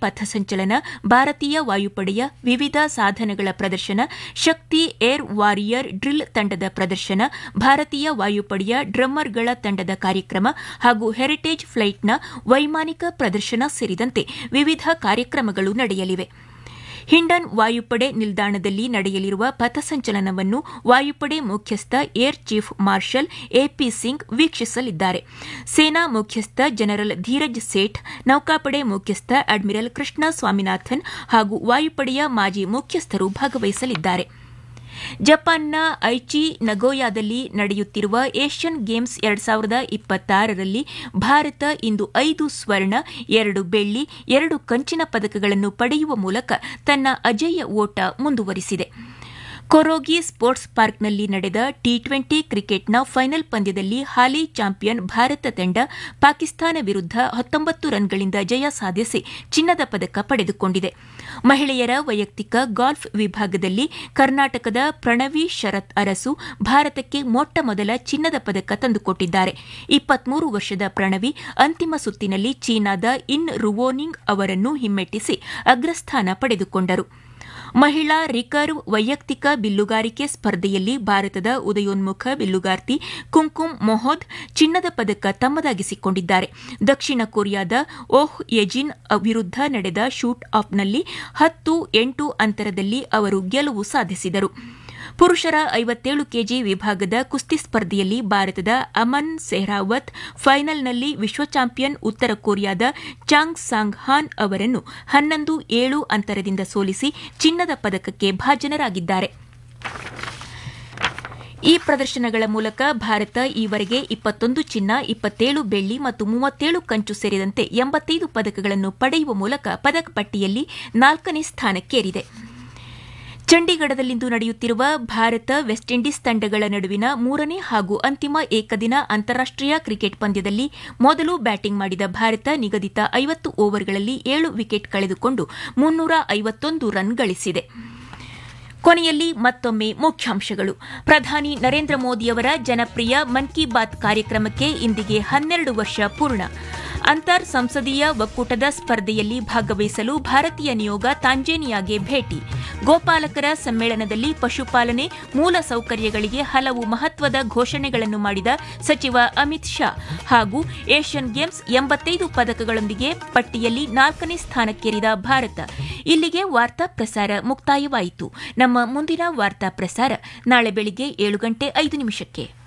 ಪಥಸಂಚಲನ ಭಾರತೀಯ ವಾಯುಪಡೆಯ ವಿವಿಧ ಸಾಧನಗಳ ಪ್ರದರ್ಶನ ಶಕ್ತಿ ಏರ್ ವಾರಿಯರ್ ಡ್ರಿಲ್ ತಂಡದ ಪ್ರದರ್ಶನ ಭಾರತೀಯ ವಾಯುಪಡೆಯ ಡ್ರಮ್ಮರ್ಗಳ ತಂಡದ ಕಾರ್ಯಕ್ರಮ ಹಾಗೂ ಹೆರಿಟೇಜ್ ಫ್ಲೈಟ್ನ ವೈಮಾನಿಕ ಪ್ರದರ್ಶನ ಸೇರಿದಂತೆ ವಿವಿಧ ಕಾರ್ಯಕ್ರಮಗಳು ನಡೆಯಲಿವೆ ಹಿಂಡನ್ ವಾಯುಪಡೆ ನಿಲ್ದಾಣದಲ್ಲಿ ನಡೆಯಲಿರುವ ಪಥಸಂಚಲನವನ್ನು ವಾಯುಪಡೆ ಮುಖ್ಯಸ್ಥ air chief marshal A P Singh ವೀಕ್ಷಿಸಲಿದ್ದಾರೆ ಸೇನಾ ಮುಖ್ಯಸ್ಥ ಜನರಲ್ ಧೀರಜ್ ಸೇಠ್ ನೌಕಾಪಡೆ ಮುಖ್ಯಸ್ಥ ಅಡ್ಮಿರಲ್ ಕೃಷ್ಣ ಸ್ವಾಮಿನಾಥನ್ ಹಾಗೂ ವಾಯುಪಡೆಯ ಮಾಜಿ ಮುಖ್ಯಸ್ಥರು ಭಾಗವಹಿಸಲಿದ್ದಾರೆ ಜಪಾನ್ನ ಐಚಿ ನಗೋಯಾದಲ್ಲಿ ನಡೆಯುತ್ತಿರುವ ಏಷ್ಯನ್ ಗೇಮ್ಸ್ ಎರಡ್ ಸಾವಿರದ ಇಪ್ಪತ್ತಾರರಲ್ಲಿ ಭಾರತ ಇಂದು ಐದು ಸ್ವರ್ಣ ಎರಡು ಬೆಳ್ಳಿ ಎರಡು ಕಂಚಿನ ಪದಕಗಳನ್ನು ಪಡೆಯುವ ಮೂಲಕ ತನ್ನ ಅಜೇಯ ಓಟ ಮುಂದುವರಿಸಿದೆ ಕೊರೋಗಿ ಸ್ಪೋರ್ಟ್ಸ್ ಪಾರ್ಕ್ನಲ್ಲಿ ನಡೆದ ಟಿ ಟ್ವೆಂಟಿ ಕ್ರಿಕೆಟ್ನ ಫೈನಲ್ ಪಂದ್ಯದಲ್ಲಿ ಹಾಲಿ ಚಾಂಪಿಯನ್ ಭಾರತ ತಂಡ ಪಾಕಿಸ್ತಾನ ವಿರುದ್ಧ ಹತ್ತೊಂಬತ್ತು ರನ್ಗಳಿಂದ ಜಯ ಸಾಧಿಸಿ ಚಿನ್ನದ ಪದಕ ಪಡೆದುಕೊಂಡಿದೆ ಮಹಿಳೆಯರ ವೈಯಕ್ತಿಕ ಗಾಲ್ಫ್ ವಿಭಾಗದಲ್ಲಿ ಕರ್ನಾಟಕದ ಪ್ರಣವಿ ಶರತ್ ಅರಸು ಭಾರತಕ್ಕೆ ಮೊಟ್ಟ ಮೊದಲ ಚಿನ್ನದ ಪದಕ ತಂದುಕೊಟ್ಟಿದ್ದಾರೆ ಇಪ್ಪತ್ಮೂರು ವರ್ಷದ ಪ್ರಣವಿ ಅಂತಿಮ ಸುತ್ತಿನಲ್ಲಿ ಚೀನಾದ ಇನ್ ರುವೋನಿಂಗ್ ಅವರನ್ನು ಹಿಮ್ಮೆಟ್ಟಿಸಿ ಅಗ್ರಸ್ಥಾನ ಪಡೆದುಕೊಂಡರು ಮಹಿಳಾ ರಿಕರ್ವ್ ವೈಯಕ್ತಿಕ ಬಿಲ್ಲುಗಾರಿಕೆ ಸ್ಪರ್ಧೆಯಲ್ಲಿ ಭಾರತದ ಉದಯೋನ್ಮುಖ ಬಿಲ್ಲುಗಾರ್ತಿ ಕುಂಕುಮ್ ಮೊಹೋದ್ ಚಿನ್ನದ ಪದಕ ತಮ್ಮದಾಗಿಸಿಕೊಂಡಿದ್ದಾರೆ ದಕ್ಷಿಣ ಕೊರಿಯಾದ ಓಹ್ ಯೆಜಿನ್ ವಿರುದ್ಧ ನಡೆದ ಶೂಟ್ ಆಫ್ನಲ್ಲಿ ಹತ್ತು ಎಂಟು ಅಂತರದಲ್ಲಿ ಅವರು ಗೆಲುವು ಸಾಧಿಸಿದರು ಪುರುಷರ ಐವತ್ತೇಳು ಕೆಜಿ ವಿಭಾಗದ ಕುಸ್ತಿ ಸ್ಪರ್ಧೆಯಲ್ಲಿ ಭಾರತದ ಅಮನ್ ಸೆಹ್ರಾವತ್ ಫೈನಲ್ನಲ್ಲಿ ವಿಶ್ವ ಚಾಂಪಿಯನ್ ಉತ್ತರ ಕೊರಿಯಾದ ಚಾಂಗ್ ಸಾಂಗ್ ಹಾನ್ ಅವರನ್ನು ಹನ್ನೊಂದು ಏಳು ಅಂತರದಿಂದ ಸೋಲಿಸಿ ಚಿನ್ನದ ಪದಕಕ್ಕೆ ಭಾಜನರಾಗಿದ್ದಾರೆ ಈ ಪ್ರದರ್ಶನಗಳ ಮೂಲಕ ಭಾರತ ಈವರೆಗೆ ಇಪ್ಪತ್ತೊಂದು ಚಿನ್ನ ಇಪ್ಪತ್ತೇಳು ಬೆಳ್ಳಿ ಮತ್ತು ಮೂವತ್ತೇಳು ಕಂಚು ಸೇರಿದಂತೆ ಎಂಬತ್ತೈದು ಪದಕಗಳನ್ನು ಪಡೆಯುವ ಮೂಲಕ ಪದಕ ಪಟ್ಟಿಯಲ್ಲಿ ನಾಲ್ಕನೇ ಸ್ಥಾನಕ್ಕೇರಿದೆ ಚಂಡೀಗಢದಲ್ಲಿಂದು ನಡೆಯುತ್ತಿರುವ ಭಾರತ ವೆಸ್ಟ್ ಇಂಡೀಸ್ ತಂಡಗಳ ನಡುವಿನ ಮೂರನೇ ಹಾಗೂ ಅಂತಿಮ ಏಕದಿನ ಅಂತಾರಾಷ್ಟೀಯ ಕ್ರಿಕೆಟ್ ಪಂದ್ಯದಲ್ಲಿ ಮೊದಲು ಬ್ಯಾಟಿಂಗ್ ಮಾಡಿದ ಭಾರತ ನಿಗದಿತ ಐವತ್ತು ಓವರ್ಗಳಲ್ಲಿ ಏಳು ವಿಕೆಟ್ ಕಳೆದುಕೊಂಡು ಮುನ್ನೂರ ಐವತ್ತೊಂದು ರನ್ ಗಳಿಸಿದೆ ಕೊನೆಯಲ್ಲಿ ಮತ್ತೊಮ್ಮೆ ಮುಖ್ಯಾಂಶಗಳು ಪ್ರಧಾನಿ ನರೇಂದ್ರ ಮೋದಿಯವರ ಜನಪ್ರಿಯ ಮನ್ ಕಿ ಬಾತ್ ಕಾರ್ಯಕ್ರಮಕ್ಕೆ ಇಂದಿಗೆ ಹನ್ನೆರಡು ವರ್ಷ ಪೂರ್ಣ ಅಂತರ್ ಸಂಸದೀಯ ಒಕ್ಕೂಟದ ಸ್ಪರ್ಧೆಯಲ್ಲಿ ಭಾಗವಹಿಸಲು ಭಾರತೀಯ ನಿಯೋಗ ತಾಂಜೇನಿಯಾಗೆ ಭೇಟಿ ಗೋಪಾಲಕರ ಸಮ್ಮೇಳನದಲ್ಲಿ ಪಶುಪಾಲನೆ ಮೂಲ ಸೌಕರ್ಯಗಳಿಗೆ ಹಲವು ಮಹತ್ವದ ಘೋಷಣೆಗಳನ್ನು ಮಾಡಿದ ಸಚಿವ ಅಮಿತ್ ಶಾ ಹಾಗೂ ಏಷ್ಯನ್ ಗೇಮ್ಸ್ ಎಂಬತ್ತೈದು ಪದಕಗಳೊಂದಿಗೆ ಪಟ್ಟಿಯಲ್ಲಿ ನಾಲ್ಕನೇ ಸ್ಥಾನಕ್ಕೇರಿದ ಭಾರತ ಇಲ್ಲಿಗೆ ವಾರ್ತಾ ಪ್ರಸಾರ ಮುಕ್ತಾಯವಾಯಿತು ನಮ್ಮ ಮುಂದಿನ ವಾರ್ತಾ ಪ್ರಸಾರ ನಾಳೆ ಬೆಳಿಗ್ಗೆ ಏಳು ಗಂಟೆ ಐದು ನಿಮಿಷಕ್ಕೆ